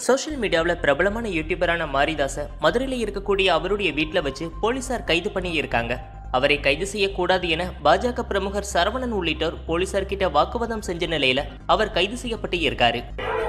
Social மீடியாவில் பிரபலமான யூடியூபரான மாரிதாச மதுரையில் இருக்கக்கூடிய அவருடைய வீட்டில் வச்சு போலீசார் கைது பண்ணி இருக்காங்க அவரை கைது செய்யக்கூடாது என பாஜக பிரமுகர் சரவணன் உள்ளிட்டோர் போலீசார் கிட்ட வாக்குவாதம் செஞ்ச நிலையில அவர் கைது செய்யப்பட்டு இருக்காரு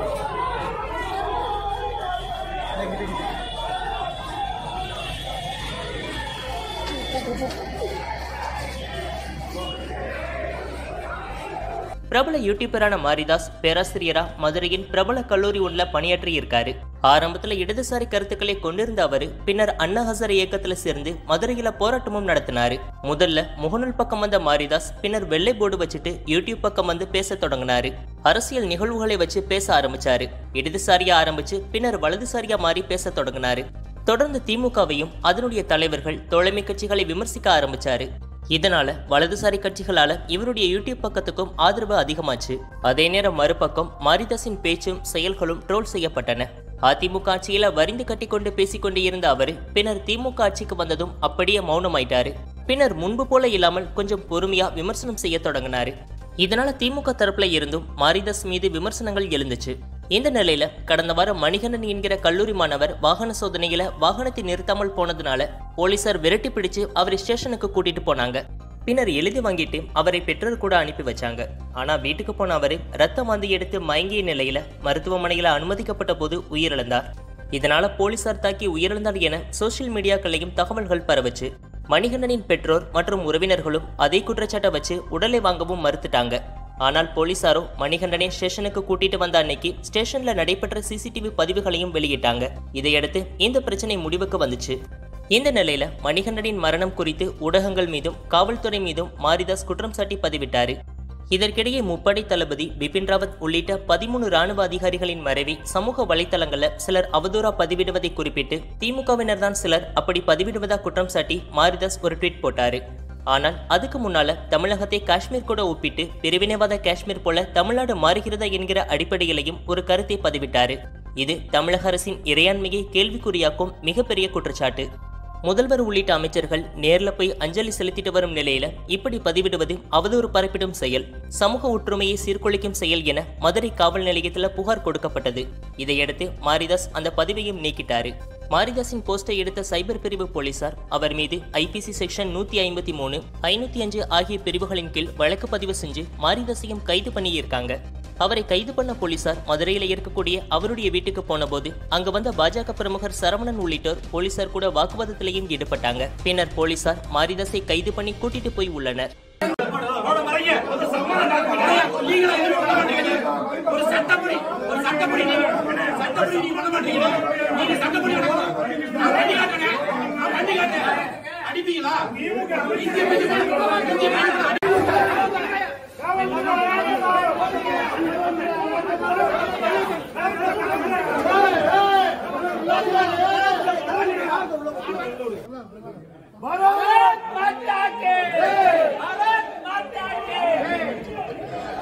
பிரபல யூடியூபரான மாரிதாஸ் பேராசிரியரா மதுரையின் பிரபல கல்லூரி ஒன்றில் பணியாற்றி இருக்காரு ஆரம்பத்துல இடதுசாரி கருத்துக்களை கொண்டிருந்த அவரு பின்னர் அண்ணா ஹசர் இயக்கத்துல சேர்ந்து மதுரையில போராட்டமும் நடத்தினாரு முதல்ல முகநூல் பக்கம் வந்த மாரிதாஸ் பின்னர் வெள்ளை போர்டு வச்சுட்டு யூடியூப் பக்கம் வந்து பேச தொடங்கினாரு அரசியல் நிகழ்வுகளை வச்சு பேச ஆரம்பிச்சாரு இடதுசாரியா ஆரம்பிச்சு பின்னர் வலதுசாரியா மாறி பேச தொடங்கினாரு தொடர்ந்து திமுகவையும் அதனுடைய தலைவர்கள் தோழமை கட்சிகளை விமர்சிக்க ஆரம்பிச்சாரு இதனால வலதுசாரி கட்சிகளால இவருடைய யூடியூப் பக்கத்துக்கும் ஆதரவு அதிகமாச்சு அதே நேரம் மறுபக்கம் மாரிதாஸின் பேச்சும் செயல்களும் ட்ரோல் செய்யப்பட்டன அதிமுக ஆட்சியில வரிந்து கட்டி கொண்டு பேசிக்கொண்டு இருந்த அவரு பின்னர் திமுக ஆட்சிக்கு வந்ததும் அப்படியே மௌனமாயிட்டாரு பின்னர் முன்பு போல இல்லாமல் கொஞ்சம் பொறுமையா விமர்சனம் செய்ய தொடங்கினாரு இதனால திமுக தரப்புல இருந்தும் மாரிதாஸ் மீது விமர்சனங்கள் எழுந்துச்சு இந்த நிலையில கடந்த வாரம் மணிகண்டன் என்கிற கல்லூரி மாணவர் வாகன சோதனையில வாகனத்தை நிறுத்தாமல் போனதுனால போலீசார் விரட்டி பிடிச்சு அவரை ஸ்டேஷனுக்கு கூட்டிட்டு போனாங்க பின்னர் எழுதி வாங்கிட்டு அவரை பெற்றோர் கூட அனுப்பி வச்சாங்க ஆனா வீட்டுக்கு போன அவரு ரத்த வாந்தி எடுத்து மயங்கிய நிலையில மருத்துவமனையில அனுமதிக்கப்பட்ட போது உயிரிழந்தார் இதனால போலீசார் தாக்கி உயிரிழந்தார் என சோசியல் மீடியாக்களையும் தகவல்கள் பரவுச்சு மணிகண்டனின் பெற்றோர் மற்றும் உறவினர்களும் அதே குற்றச்சாட்டை வச்சு உடலை வாங்கவும் மறுத்துட்டாங்க ஆனால் போலீசாரோ மணிகண்டனை ஸ்டேஷனுக்கு கூட்டிட்டு வந்த அன்னைக்கு ஸ்டேஷன்ல நடைபெற்ற சிசிடிவி பதிவுகளையும் வெளியிட்டாங்க இதையடுத்து இந்த பிரச்சனை முடிவுக்கு வந்துச்சு இந்த நிலையில மணிகண்டனின் மரணம் குறித்து ஊடகங்கள் மீதும் காவல்துறை மீதும் மாரிதாஸ் குற்றம் சாட்டி பதிவிட்டாரு இதற்கிடையே முப்படை தளபதி பிபின் ராவத் உள்ளிட்ட பதிமூணு ராணுவ அதிகாரிகளின் மறைவை சமூக வலைத்தளங்கள்ல சிலர் அவதூறா பதிவிடுவதை குறிப்பிட்டு திமுகவினர் தான் சிலர் அப்படி பதிவிடுவதா குற்றம் சாட்டி மாரிதாஸ் ஒரு ட்வீட் போட்டாரு ஆனால் அதுக்கு முன்னால தமிழகத்தை காஷ்மீர் கூட ஒப்பிட்டு பிரிவினைவாத காஷ்மீர் போல தமிழ்நாடு மாறுகிறதா என்கிற அடிப்படையிலையும் ஒரு கருத்தை பதிவிட்டாரு இது தமிழக அரசின் இறையாண்மையை கேள்விக்குறியாக்கும் மிகப்பெரிய குற்றச்சாட்டு முதல்வர் உள்ளிட்ட அமைச்சர்கள் நேர்ல போய் அஞ்சலி செலுத்திட்டு வரும் நிலையில இப்படி பதிவிடுவது அவதூறு பரப்பிடும் செயல் சமூக ஒற்றுமையை சீர்குலைக்கும் செயல் என மதுரை காவல் நிலையத்துல புகார் கொடுக்கப்பட்டது இதையடுத்து மாரிதாஸ் அந்த பதிவையும் நீக்கிட்டாரு மாரிதாஸின் போஸ்டை எடுத்த சைபர் பிரிவு போலீசார் அவர் மீது ஐபிசி செக்ஷன் நூத்தி ஐம்பத்தி மூணு ஐநூத்தி அஞ்சு ஆகிய பிரிவுகளின் கீழ் வழக்கு பதிவு செஞ்சு மாரிதாஸையும் கைது பண்ணியிருக்காங்க அவரை கைது பண்ண போலீசார் மதுரையில இருக்கக்கூடிய அவருடைய வீட்டுக்கு போனபோது அங்க வந்த பாஜக பிரமுகர் சரவணன் உள்ளிட்டோர் போலீசார் கூட வாக்குவாதத்திலையும் ஈடுபட்டாங்க பின்னர் போலீசார் மாரிதாஸை கைது பண்ணி கூட்டிட்டு போய் உள்ளனர் ஒரு சட்டப்படி ஒரு சட்டப்படி நீங்க சட்டப்படி நீங்க பண்ண மாட்டீங்க நீங்க சட்டப்படி நடக்கணும். நான் வண்டி காட்டுறேன் நான் வண்டி காட்டுறேன் அடிப்பீங்களா இந்திய மீது இந்திய மீது भारत माता के भारत माता के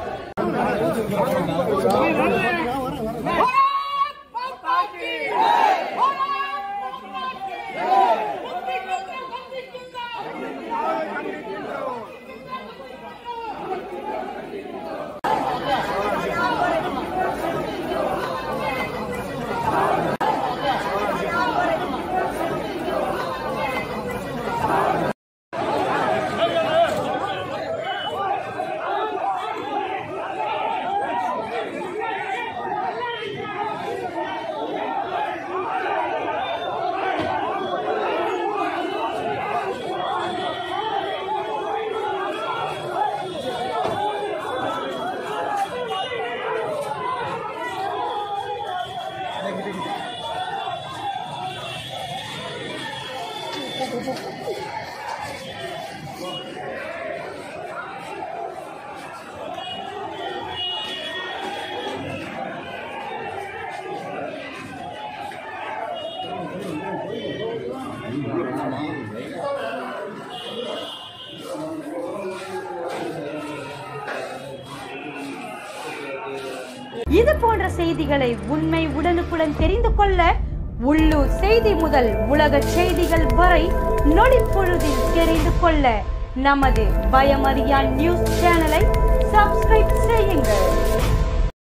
இது போன்ற செய்திகளை உண்மை உடனுக்குடன் தெரிந்து கொள்ள உள்ளூர் செய்தி முதல் உலக செய்திகள் வரை நொடிப்பொழுதில் தெரிந்து கொள்ள நமது பயமறியான் நியூஸ் சேனலை சப்ஸ்கிரைப் செய்யுங்கள்